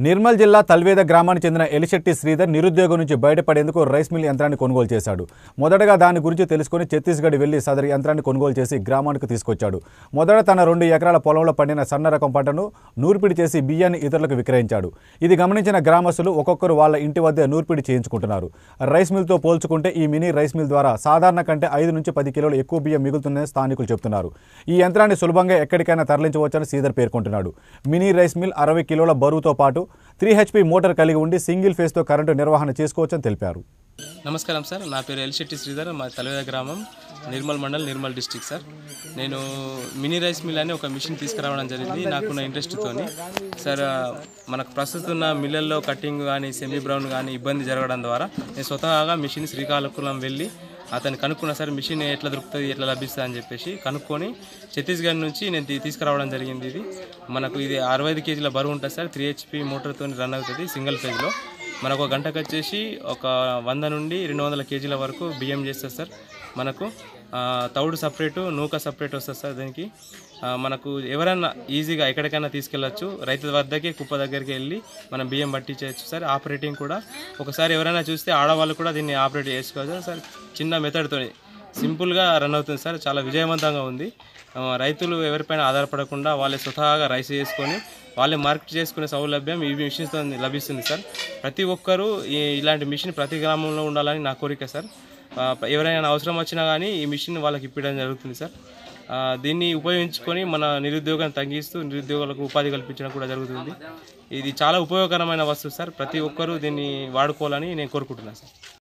నిర్మల్ జిల్లా తల్వేద గ్రామానికి చెందిన ఎలిశెట్టి శ్రీధర్ నిరుద్యోగం నుంచి బయటపడేందుకు రైస్ మిల్ యంత్రాన్ని కొనుగోలు చేశాడు మొదటగా దాని గురించి తెలుసుకుని ఛత్తీస్గఢ్ వెళ్లి సదరు యంత్రాన్ని కొనుగోలు చేసి గ్రామానికి తీసుకొచ్చాడు మొదట తన రెండు ఎకరాల పొలంలో పండిన సన్న రకం పంటను నూర్పిడి చేసి బియ్యాన్ని ఇతరులకు విక్రయించాడు ఇది గమనించిన గ్రామస్తులు ఒక్కొక్కరు వాళ్ళ ఇంటి వద్దే నూర్పిడి చేయించుకుంటున్నారు రైస్ మిల్తో పోల్చుకుంటే ఈ మినీ రైస్ మిల్ ద్వారా సాధారణ కంటే ఐదు నుంచి పది కిలోలు ఎక్కువ బియ్యం మిగులుతుందని స్థానికులు చెబుతున్నారు ఈ యంత్రాన్ని సులభంగా ఎక్కడికైనా తరలించవచ్చని శ్రీధర్ పేర్కొంటున్నాడు మినీ రైస్ మిల్ అరవై కిలోల బరువుతో పాటు త్రీ హెచ్పి మోటార్ కలిగి ఉండి సింగిల్ ఫేస్తో కరెంటు నిర్వహణ చేసుకోవచ్చని తెలిపారు నమస్కారం సార్ నా పేరు ఎల్శెట్టి శ్రీధర్ మా తలవేద గ్రామం నిర్మల్ మండల్ నిర్మల్ డిస్టిక్ సార్ నేను మినీ రైస్ మిల్ అని ఒక మిషన్ తీసుకురావడం జరిగింది నాకున్న ఇంట్రెస్ట్తోని సార్ ఆ, మనకు ప్రస్తుతం ఉన్న మిల్లల్లో కటింగ్ కానీ సెమీ బ్రౌన్ కానీ ఇబ్బంది జరగడం ద్వారా నేను స్వతహాగా మిషన్ శ్రీకాకుళం వెళ్ళి అతను కనుక్కున్న సార్ మిషన్ ఎట్లా దొరుకుతుంది ఎట్లా లభిస్తుంది అని చెప్పేసి కనుక్కొని ఛత్తీస్గఢ్ నుంచి నేను తీ- తీసుకురావడం జరిగింది ఇది మనకు ఇది అరవై ఐదు కేజీల బరువు ఉంటుంది సార్ త్రీ హెచ్పి మోటార్తో రన్ అవుతుంది సింగిల్ ఫేజ్లో మనకు ఒక గంటకు వచ్చేసి ఒక వంద నుండి రెండు వందల కేజీల వరకు బియ్యం చేస్తుంది సార్ మనకు ఆ, తౌడు సపరేటు నూక సపరేట్ వస్తుంది సార్ దీనికి ఆ, మనకు ఎవరైనా ఈజీగా ఎక్కడికైనా తీసుకెళ్ళచ్చు రైతు వద్దకే కుప్ప దగ్గరికి వెళ్ళి మనం బియ్యం పట్టించవచ్చు సార్ ఆపరేటింగ్ కూడా ఒకసారి ఎవరైనా చూస్తే ఆడవాళ్ళు కూడా దీన్ని ఆపరేట్ చేసుకోవచ్చు సార్ చిన్న మెథడ్తో సింపుల్గా రన్ అవుతుంది సార్ చాలా విజయవంతంగా ఉంది ఆ, రైతులు ఎవరిపైన ఆధారపడకుండా వాళ్ళే స్వతహాగా రైస్ చేసుకొని వాళ్ళే మార్కెట్ చేసుకునే సౌలభ్యం ఈ మిషన్స్తో లభిస్తుంది సార్ ప్రతి ఒక్కరూ ఈ ఇలాంటి మిషన్ ప్రతి గ్రామంలో ఉండాలని నా కోరిక సార్ ఆ, ఎవరైనా అవసరం వచ్చినా కానీ ఈ మిషన్ వాళ్ళకి ఇప్పించడం జరుగుతుంది సార్ ఆ, దీన్ని ఉపయోగించుకొని మన నిరుద్యోగాన్ని తగ్గిస్తూ నిరుద్యోగులకు ఉపాధి కల్పించడం కూడా జరుగుతుంది ఇది చాలా ఉపయోగకరమైన వస్తువు సార్ ప్రతి ఒక్కరూ దీన్ని వాడుకోవాలని నేను కోరుకుంటున్నాను సార్